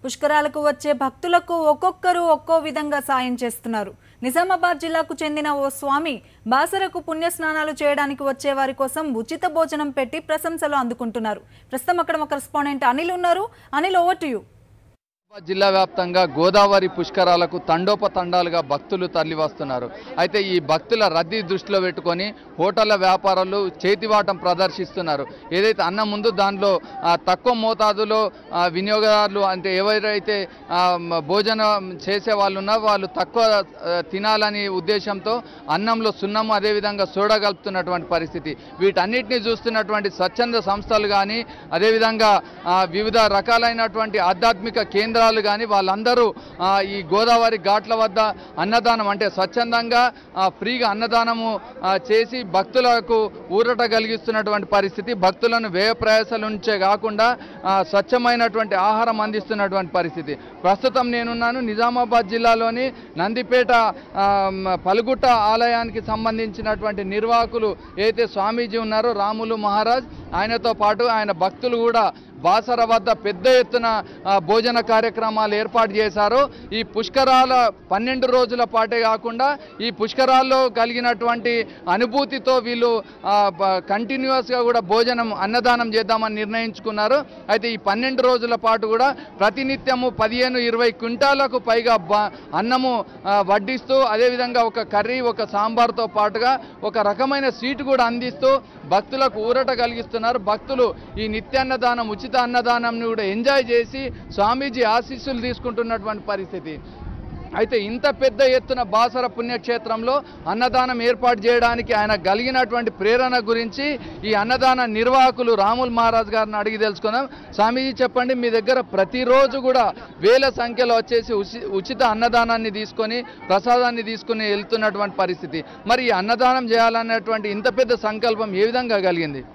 పుష్కరాలకు వచ్చే భక్తులకు ఒక్కొక్కరు ఒక్కో విధంగా సాయం చేస్తున్నారు నిజామాబాద్ జిల్లాకు చెందిన ఓ స్వామి బాసరకు పుణ్యస్నానాలు చేయడానికి వచ్చే వారి కోసం ఉచిత భోజనం పెట్టి ప్రశంసలు అందుకుంటున్నారు ప్రస్తుతం అక్కడ మా కరెస్పాండెంట్ అనిల్ ఉన్నారు Anil over to you Nizamabad జిల్లా వ్యాప్తంగా గోదావరి పుష్కరాలకు తండోపతండాలుగా భక్తులు తరలి వస్తున్నారు అయితే ఈ భక్తుల రద్దీ దృష్టిలో పెట్టుకొని హోటళ్ల వ్యాపారాలు చేతివాటం ప్రదర్శిస్తున్నారు ఏదైతే అన్నం ముందు దానిలో ఆ, తక్కువ మోతాదులో ఆ, వినియోగదారులు అంటే ఎవరైతే ఆ, మ- భోజనం చేసే వాళ్ళు ఉన్నారో వాళ్ళు తక్కువ ఆ, తినాలని ఉద్దేశంతో అన్నంలో సున్నం అదేవిధంగా సోడా కలుపుతున్నటువంటి పరిస్థితి వీటన్నిటిని చూస్తున్నటువంటి స్వచ్ఛంద సంస్థలు కానీ అదేవిధంగా ఆ, వివిధ రకాలైనటువంటి ఆధ్యాత్మిక కేంద్రాలు కానీ వాళ్ళందరూ ఆ, ఈ గోదావరి ఘాట్ల వద్ద అన్నదానం అంటే స్వచ్ఛందంగా ఆ, ఫ్రీగా అన్నదానము ఆ, చేసి భక్తులకు ఊరట కలిగిస్తున్నటువంటి పరిస్థితి భక్తులను వ్యయ ప్రయాసాల నుంచే కాకుండా ఆ, స్వచ్ఛమైనటువంటి ఆహారం అందిస్తున్నటువంటి పరిస్థితి ప్రస్తుతం నేనున్నాను నిజామాబాద్ జిల్లాలోని నందిపేట ఆ, మ- పలుగుట్ట ఆలయానికి సంబంధించినటువంటి నిర్వాహకులు ఏదైతే స్వామీజీ ఉన్నారో రాములు మహారాజ్ ఆయనతో పాటు ఆయన భక్తులు కూడా బాసర వద్ద పెద్ద ఎత్తున ఆ, భోజన కార్యక్రమాలు ఏర్పాటు చేశారు ఈ పుష్కరాల పన్నెండు రోజుల పాటే కాకుండా ఈ పుష్కరాల్లో కలిగినటువంటి అనుభూతితో వీళ్ళు కంటిన్యూస్గా కూడా భోజనం అన్నదానం చేద్దామని నిర్ణయించుకున్నారు అయితే ఈ పన్నెండు రోజుల పాటు కూడా ప్రతినిత్యము పదిహేను ఇరవై క్వింటాలకు పైగా బ- అన్నము ఆ, వడ్డిస్తూ అదేవిధంగా ఒక కర్రీ ఒక సాంబార్తో పాటుగా ఒక రకమైన స్వీట్ కూడా అందిస్తూ భక్తులకు ఊరట కలిగిస్తున్నారు భక్తులు ఈ నిత్యాన్నదానం ఉచిత అన్నదానంని కూడా ఎంజాయ్ చేసి స్వామీజీ ఆశీస్సులు తీసుకుంటున్నటువంటి పరిస్థితి అయితే ఇంత పెద్ద ఎత్తున బాసర పుణ్యక్షేత్రంలో అన్నదానం ఏర్పాటు చేయడానికి ఆయన కలిగినటువంటి ప్రేరణ గురించి ఈ అన్నదాన నిర్వాహకులు రాముల్ మహారాజ్ గారిని అడిగి తెలుసుకుందాం స్వామీజీ చెప్పండి మీ దగ్గర ప్రతిరోజు కూడా వేల సంఖ్యలో వచ్చేసి ఉచి- ఉచిత అన్నదానాన్ని తీసుకొని ప్రసాదాన్ని తీసుకుని వెళ్తున్నటువంటి పరిస్థితి మరి ఈ అన్నదానం చేయాలన్నటువంటి ఇంత పెద్ద సంకల్పం ఏ విధంగా కలిగింది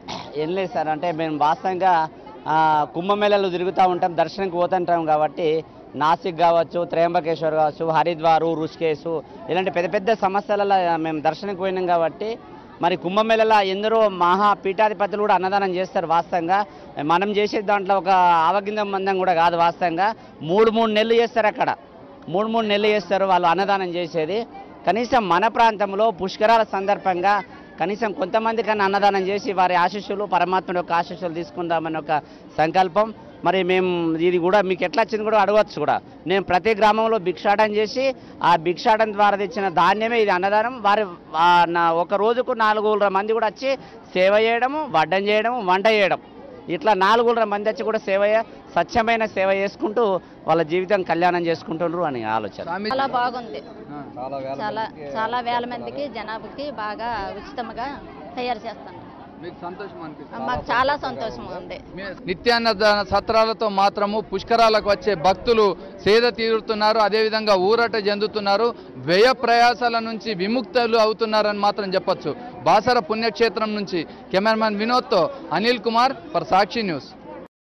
ఏం లేదు సార్ అంటే మేము వాస్తవంగా ఆ, కుంభమేళాలు తిరుగుతూ ఉంటాం దర్శనంకి పోతుంటాం కాబట్టి నాసిక్ కావచ్చు త్రయంబకేశ్వర్ కావచ్చు హరిద్వారు రుషికేశు ఇలాంటి పెద్ద పెద్ద సమస్యలలో మేము దర్శనంకి పోయినాం కాబట్టి మరి కుంభమేళలో ఎందరో మహా పీఠాధిపతులు కూడా అన్నదానం చేస్తారు వాస్తవంగా మనం చేసే దాంట్లో ఒక ఆవగిందం మందం కూడా కాదు వాస్తవంగా మూడు మూడు నెలలు చేస్తారు అక్కడ మూడు మూడు నెలలు చేస్తారు వాళ్ళు అన్నదానం చేసేది కనీసం మన ప్రాంతంలో పుష్కరాల సందర్భంగా కనీసం కొంతమంది కన్నా అన్నదానం చేసి వారి ఆశీస్సులు పరమాత్ముడి యొక్క ఆశీస్సులు తీసుకుందామని ఒక సంకల్పం మరి మేము ఇది కూడా మీకు ఎట్లా వచ్చింది కూడా అడగవచ్చు కూడా నేను ప్రతి గ్రామంలో భిక్షాటన చేసి ఆ భిక్షాటన ద్వారా తెచ్చిన ధాన్యమే ఇది అన్నదానం వారి ఆ నా ఒక రోజుకు నాలుగు మంది కూడా వచ్చి సేవ చేయడము వడ్డం చేయడము వంట చేయడం ఇట్లా నాలుగు మంది వచ్చి కూడా సేవ చే- స్వచ్ఛమైన సేవ చేసుకుంటూ వాళ్ళ జీవితం కళ్యాణం చేసుకుంటున్నారు అని ఆలోచన స్వామి చాలా బాగుంది ఆ. చాలా చాలా వేల మందికి జనాభాకి బాగా ఉచితంగా తయారు చేస్తాను మీకు సంతోషం అనిపిస్తుంది మాకు చాలా సంతోషంగా ఉంది నిత్యాన్నదాన సత్రాలతో మాత్రము పుష్కరాలకు వచ్చే భక్తులు సేద తీరుతున్నారు అదేవిధంగా ఊరట చెందుతున్నారు వ్యయ ప్రయాసాల నుంచి విముక్తులు అవుతున్నారని మాత్రం చెప్పొచ్చు బాసర పుణ్యక్షేత్రం నుంచి కెమెరామ్యాన్ వినోద్తో అనిల్ కుమార్ ఫర్ సాక్షి న్యూస్